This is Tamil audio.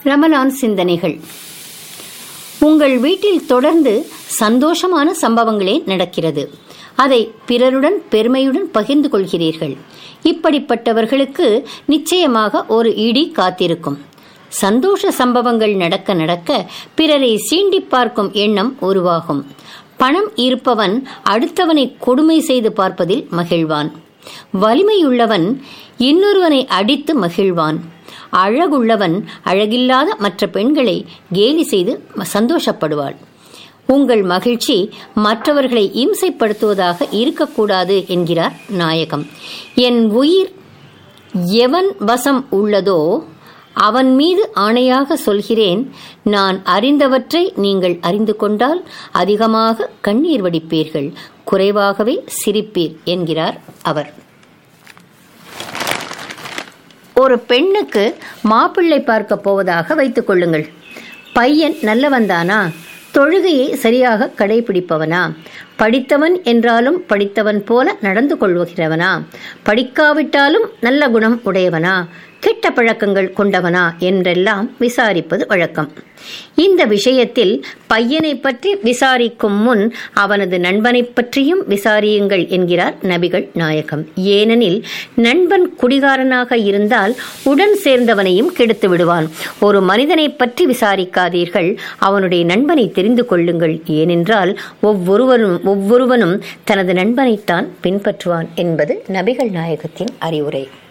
ரமலான் சிந்தனைகள் உங்கள் வீட்டில் தொடர்ந்து சந்தோஷமான சம்பவங்களே நடக்கிறது அதை பிறருடன் பெருமையுடன் பகிர்ந்து கொள்கிறீர்கள் இப்படிப்பட்டவர்களுக்கு நிச்சயமாக ஒரு இடி காத்திருக்கும் சந்தோஷ சம்பவங்கள் நடக்க நடக்க பிறரை சீண்டி பார்க்கும் எண்ணம் உருவாகும் பணம் இருப்பவன் அடுத்தவனை கொடுமை செய்து பார்ப்பதில் மகிழ்வான் வலிமையுள்ளவன் இன்னொருவனை அடித்து மகிழ்வான் அழகுள்ளவன் அழகில்லாத மற்ற பெண்களை கேலி செய்து சந்தோஷப்படுவாள் உங்கள் மகிழ்ச்சி மற்றவர்களை இம்சைப்படுத்துவதாக இருக்கக்கூடாது என்கிறார் நாயகம் என் உயிர் எவன் வசம் உள்ளதோ அவன் மீது ஆணையாக சொல்கிறேன் நான் அறிந்தவற்றை நீங்கள் அறிந்து கொண்டால் அதிகமாக கண்ணீர் வடிப்பீர்கள் குறைவாகவே சிரிப்பீர் என்கிறார் அவர் ஒரு பெண்ணுக்கு மாப்பிள்ளை பார்க்க போவதாக வைத்துக் கொள்ளுங்கள் பையன் நல்லவன்தானா தொழுகையை சரியாக கடைபிடிப்பவனா படித்தவன் என்றாலும் படித்தவன் போல நடந்து கொள்வகிறவனா படிக்காவிட்டாலும் நல்ல குணம் உடையவனா கெட்ட பழக்கங்கள் கொண்டவனா என்றெல்லாம் விசாரிப்பது வழக்கம் இந்த விஷயத்தில் பையனை பற்றி விசாரிக்கும் முன் அவனது நண்பனை பற்றியும் விசாரியுங்கள் என்கிறார் நபிகள் நாயகம் ஏனெனில் நண்பன் குடிகாரனாக இருந்தால் உடன் சேர்ந்தவனையும் கெடுத்து விடுவான் ஒரு மனிதனை பற்றி விசாரிக்காதீர்கள் அவனுடைய நண்பனை தெரிந்து கொள்ளுங்கள் ஏனென்றால் ஒவ்வொருவரும் ஒவ்வொருவனும் தனது நண்பனைத்தான் பின்பற்றுவான் என்பது நபிகள் நாயகத்தின் அறிவுரை